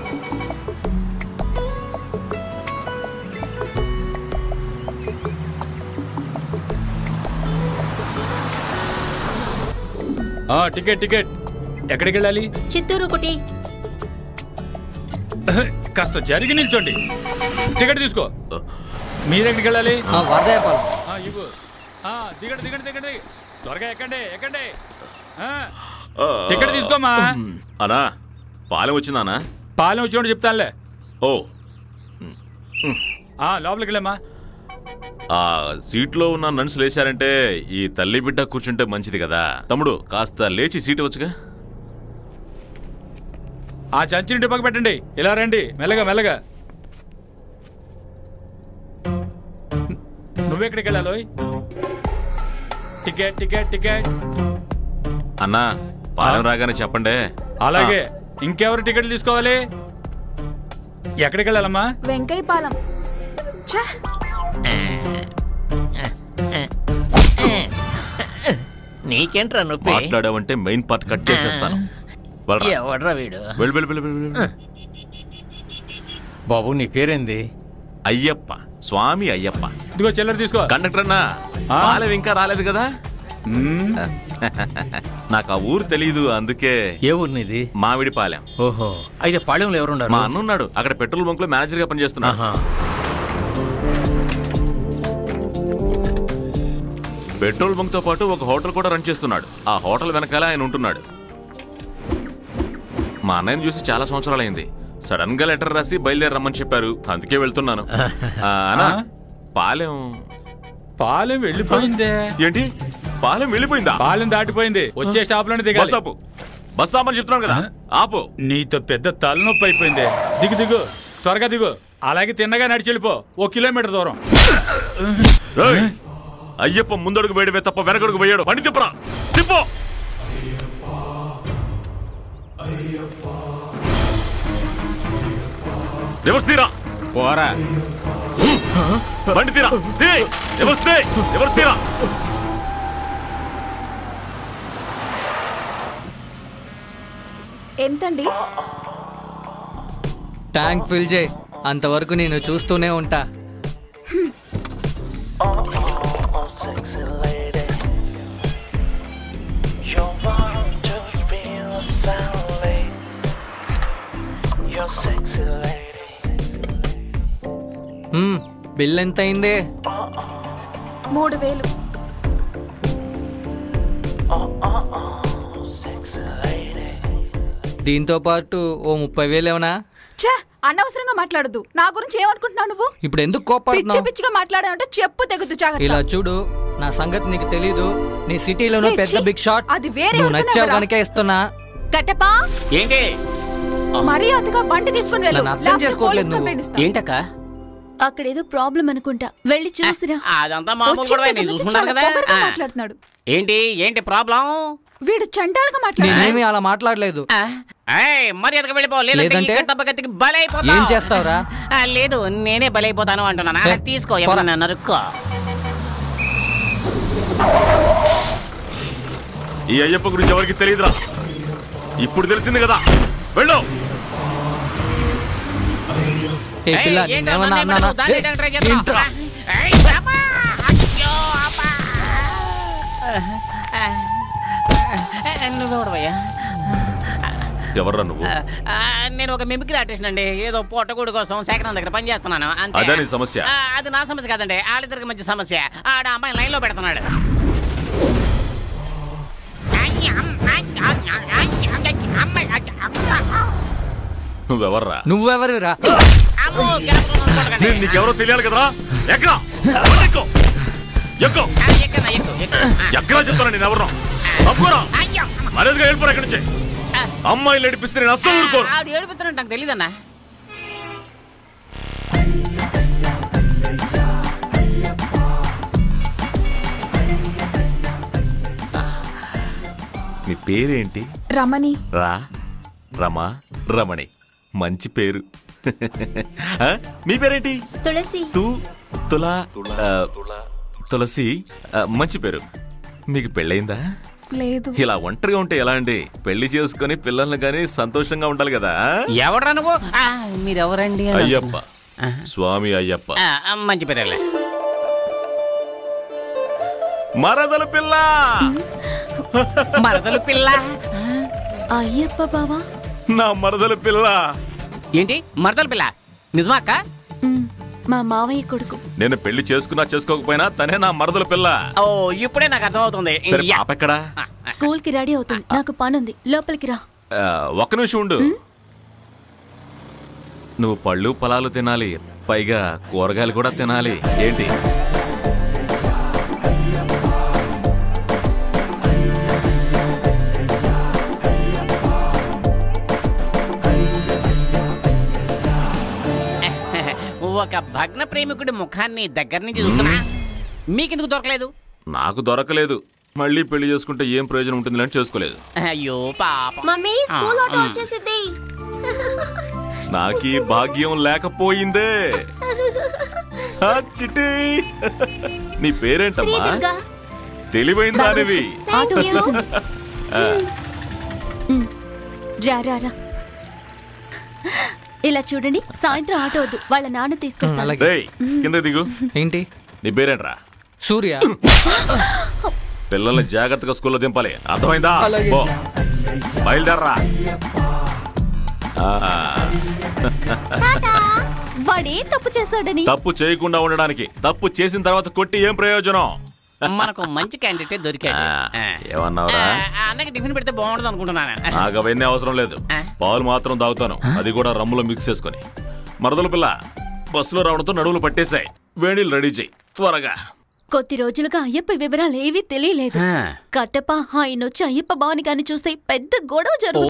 ఆ, ticket ticket ఎక్కడికి వెళ్ళాలి చిత్తూరు ఒకటి కాస్త జరిగి నిల్చోండి టికెట్ తీసుకో మీరెక్కడికి వెళ్ళాలి వరదయపాలెం ఆ, ఇవ్వు ఆ, దిగండి దిగండి దిగండి త్వరగా ఎక్కండి ఎక్కండి ఆ, టికెట్ తీసుకోమా అనా పాలెం వచ్చిందానా పాలెం వచ్చినట్టు చెప్తానులే ఓ ఆ, లోపలికి వెళ్ళమ్మా ఆ సీట్లో ఉన్న నన్స్ లేచారంటే ఈ తల్లి బిడ్డ కూర్చుంటే మంచిది కదా తమ్ముడు కాస్త లేచి సీట్ వచ్చుగా ఆ చంచిని డిప్పకి పెట్టండి ఇలా రండి మెల్లగా మెల్లగా నువ్వెక్కడికి వెళ్ళాలి టికెట్ టికెట్ టికెట్ అన్నా పాలెం రాగానే చెప్పండి అలాగే ఇంకెవరు టికెట్లు తీసుకోవాలి ఎక్కడికి వెళ్ళాలమ్మా వెంకయ్యపాలెం ఛ! నీకేంట్రా నొప్పి మాట్లాడావంటే మెయిన్ పార్ట్ కట్ చేసేస్తాను వెళ్ళరా. ఎవడ్రా వీడు వెళ్ళు వెళ్ళు వెళ్ళు వెళ్ళు, వెళ్ళు బాబు నీ పేరేంది అయ్యప్ప స్వామి అయ్యప్ప ఇదిగో చిల్లర తీసుకో కండక్టర్ అన్నా పాలెం ఇంకా రాలేదు కదా మ్మ్. నాకు ఆ ఊరు తెలియదు అందుకే ఏ ఊరు నీది మామిడి పాలెం ఓహో అయితే పాళెంలో ఎవరున్నారు మా అన్న ఉన్నాడు అక్కడ పెట్రోల్ బంక్ లో మేనేజర్ గా పనిచేస్తున్నాడు ఆహా. పెట్రోల్ బంక్ తో పాటు ఒక హోటల్ కూడా రన్ చేస్తున్నాడు ఆ హోటల్ వెనకాల ఆయన ఉంటున్నాడు మా అన్నయ్యని చూసి చాలా సంవత్సరాలైంది సడన్ గా లెటర్ రాసి బయలుదేరి రమ్మని చెప్పారు అందుకే వెళ్తున్నాను ఆ, అన్నా పాలెం పాలెం వెళ్ళిపోయిందే ఏంటి పాలెం వెళ్ళిపోయిందా పాలెం దాటిపోయింది వచ్చే స్టాప్ లోనే బస్ దిగాలి ఆపు బస్ ఆపని చెప్తున్నాను కదా ఆపు నీతో పెద్ద తలనొప్పి అయిపోయింది దిగు దిగు త్వరగా దిగు అలాగే తిన్నగా నడిచి వెళ్ళిపో ఓ కిలోమీటర్ దూరం ఏయ్! అయ్యప్ప ముందడుగు వేయడమే తప్ప వెనకడుగు వేయడు పని తిప్పరా తిప్పో రివర్స్ తీరా పోరా బండి తీరా తీ రివర్స్ తీ రివర్స్ తీరా ఎంతండి ట్యాంక్ ఫిల్ చేయి అంతవరకు నేను చూస్తూనే ఉంటా మ్మ్, బిల్ ఎంత అయింది మూడు వేలు దీంతో పాటు ఓ ముప్పై వేలు ఏమన్నా ఛ! అనవసరంగా మాట్లాడద్దు నా గురించి ఏమనుకుంటున్నావు నువ్వు ఇప్పుడు ఎందుకు పిచ్చి కోపడుతున్నావు పిచ్చిగా మాట్లాడావంటే చెప్పు తెగుద్దు ఇలా జాగ్రత్త చూడు నా సంగతి నీకు తెలీదు నీ సిటీలోనే ఏ, పెద్ద ఛీ! బిగ్ షాట్ అది వేరే నువ్వు అనుకున్నావురా? నచ్చావు కనుక ఇస్తున్నా కట్టపా ఏంటి మర్యాదగా బండి తీసుకుని వెళ్ళు నన్ను అర్థం లేకపోతే చేసుకోవట్లేదు పోలీస్ నువ్వు. కంప్లైంట్ ఇస్తా. ఏంటక్క అక్కడేదో ప్రాబ్లం అనుకుంటా వెళ్ళి చూసిరా అదంతా మామూలు వచ్చిన కూడా దగ్గర నేను నుంచి చూసుకుంటాను చాలా కదా పొగరుగా ఆ. మాట్లాడుతున్నాడు ఏంటి ఏంటి ప్రాబ్లం వీడు చండాలుగా మాట్లాడు నేనేమి అలా మాట్లాడలేదు ఏయ్, మర్యాదగా వెళ్ళిపో లేదంటే ఈ లేదంటే? కట్టప్ప కత్తికి బలైపోతావు. ఏం చేస్తావురా? ఆ, లేదు నేనే బలైపోతాను అంటున్నానా ఏ, తీసుకో పోరా. ఎవరన్నా నరుక్కో ఈ అయ్యప్ప గురించి ఎవరికి తెలియదురా ఇప్పుడు తెలిసింది కదా వెళ్ళు ఏ ఏయ్, పిల్ల ఏంటో నేనేమన్నా నన్ను అన్నానా ఏమంటావు? దాన్ని ఏ, ఏంటంటే try చేస్తున్నావు? ఏంట్రా? ఏయ్, అబ్బా! అయ్యో, అబ్బా! నువ్వెవడవయ్యా ఎవర్రా నువ్వు ఆ, నేను ఒక మిమిక్రీ ఆర్టిస్ట్ అండి ఏదో పొట్టగూడు కోసం సేకరణ దగ్గర పని చేస్తున్నాను అంతే అదే నీ సమస్య? ఆ, అది నా సమస్య కాదండి వాళ్ళిద్దరికి మధ్య సమస్య ఆడ అమ్మాయి లైన్ లో పెడుతున్నాడు నువ్వెవర్రా నువ్వెవరురా అమ్మో, గెలపడం అనుకోకండి. నేను నీకెవరో తెలియాలి కదరా ఎక్కరా ఎక్కు ఎక్కు ఆ, ఎక్కన్నా, ఎక్కు, ఎక్కు. ఆ, ఎక్కరా చెప్తారా నేను ఎవరు తప్పుకోరా అయ్యో, అమ్మ. మర్యాదగా వెళ్ళిపోరా ఇక్కడి నుంచి ఆ, అమ్మాయిలు నడిపిస్తే నేను అస్సలు ఊరుకోను ఆవిడ ఏడుపుతున్నట్టు నాకు తెలియదన్నా నీ పేరేంటి రమణి రా రమా రమణి మంచి పేరు ఆ, మీ పేరేంటి తులసి తూ తులా ఆ, తులసి ఆ, మంచి పేరు మీకు పెళ్ళయిందా లేదు ఇలా ఒంటరిగా ఉంటే ఎలా అండి పెళ్లి చేసుకుని పిల్లల్ని గాని సంతోషంగా ఉండాలి కదా ఎవడ్రా నువ్వు ఆ, మీరెవరండి అని అయ్యప్ప ఆ. స్వామి అయ్యప్ప ఆ, ఆ, మంచి పేరేలే మరదల పిల్ల మరదలు పిల్ల అయ్యప్ప బావా నా మరదల పిల్ల ఏంటి మరదలు పిల్ల నిజమా అక్క మ్, మా మావయ్య కొడుకు నేను పెళ్లి చేసుకున్నా చేసుకోకపోయినా తనే నా మరదల పిల్ల ఓ ఇప్పుడే నాకు అర్థమవుతుంది సరే యా. పాప ఎక్కడా స్కూల్ కి రెడీ అవుతుంది నాకు పనుంది లోపలికి రా ఆ, ఒక్క నిమిషం ఉండు నువ్వు పళ్ళు పొలాలు తినాలి పైగా కూరగాయలు కూడా తినాలి ఏంటి ఒక భగ్న ప్రేమికుడి ముఖాన్ని దగ్గర నుంచి చూస్తున్నా మీకెందుకు దొరకలేదు నాకు దొరకలేదు మళ్ళీ పెళ్లి చేసుకుంటే ఏం ప్రయోజనం ఉంటుంది అని చేసుకోలేదు అయ్యో పాప మమ్మీ స్కూల్ ఆటో వచ్చేసింది నాకీ భాగ్యం లేకపోయిందే ఆ, చిట్టి నీ పేరేంటమ్మా తెలివైన దానివి ఆటో వచ్చేసింది మ్, రా రా రా ఇలా చూడండి సాయంత్రం ఆటో వద్దు వాళ్ళ నాన్న తీసుకొస్తాను అలాగే రేయ్ కింద దిగు ఏంటి నీ పేరేంట్రా సూర్య పిల్లల్ని జాగ్రత్తగా స్కూల్లో దింపాలి అర్థమైందా అలాగే. పో. బయలుదేరరా ఆ, వాడేం తప్పు చేశాడని తప్పు చేయకుండా ఉండడానికి తప్పు చేసిన తర్వాత కొట్టి ఏం ప్రయోజనం మనకు మంచి క్యాండిడేట్ దొరికాడు ఆ, ఆ. ఏమన్నావురా ఆ, అన్నకి టిఫిన్ పెడితే బాగుండదు అనుకుంటున్నాను నాకు అవన్నీ అవసరం లేదు ఆ? పాలు మాత్రం తాగుతాను అది కూడా రమ్ములో మిక్స్ చేసుకొని మరదల పిల్ల బస్సులో రావడంతో నడువులు పట్టేశాయి వేణీలు రెడీ చేయి త్వరగా కొద్ది రోజులుగా అయ్యప్ప వివరాలు ఏవీ తెలియలేదు ఆ. కట్టప్ప ఆయన వచ్చి అయ్యప్ప బావని గాని చూస్తే పెద్ద గొడవ జరుగుతుంది